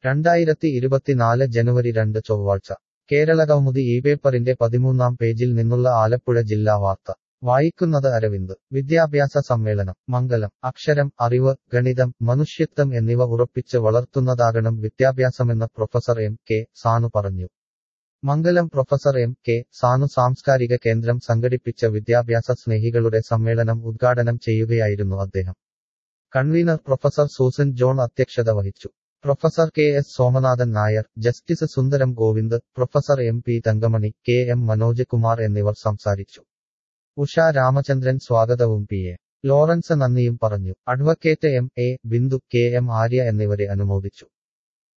രണ്ടായിരത്തി ഇരുപത്തിനാല് ജനുവരി രണ്ട് ചൊവ്വാഴ്ച കേരളകൗമുദി ഈ പേപ്പറിന്റെ പതിമൂന്നാം പേജിൽ നിന്നുള്ള ആലപ്പുഴ ജില്ലാ വാർത്ത വായിക്കുന്നത് അരവിന്ദ് വിദ്യാഭ്യാസ സമ്മേളനം മംഗലം അക്ഷരം അറിവ് ഗണിതം മനുഷ്യത്വം എന്നിവ ഉറപ്പിച്ച് വളർത്തുന്നതാകണം വിദ്യാഭ്യാസമെന്ന് പ്രൊഫസർ എം കെ സാനു പറഞ്ഞു Mangalam professor M K Sanu സാംസ്കാരിക കേന്ദ്രം സംഘടിപ്പിച്ച വിദ്യാഭ്യാസ സ്നേഹികളുടെ സമ്മേളനം ഉദ്ഘാടനം ചെയ്യുകയായിരുന്നു അദ്ദേഹം കൺവീനർ പ്രൊഫസർ സൂസൻ ജോൺ അധ്യക്ഷത വഹിച്ചു professor K S Somanathan Nair justice Sundaram Govind professor M P Thankamani K M Manoj Kumar എന്നിവർ സംസാരിച്ചു ഉഷ രാമചന്ദ്രൻ സ്വാഗതവും പി എ ലോറൻസ് നന്ദിയും പറഞ്ഞു advocate M A Bindu K M Arya എന്നിവരെ അനുമോദിച്ചു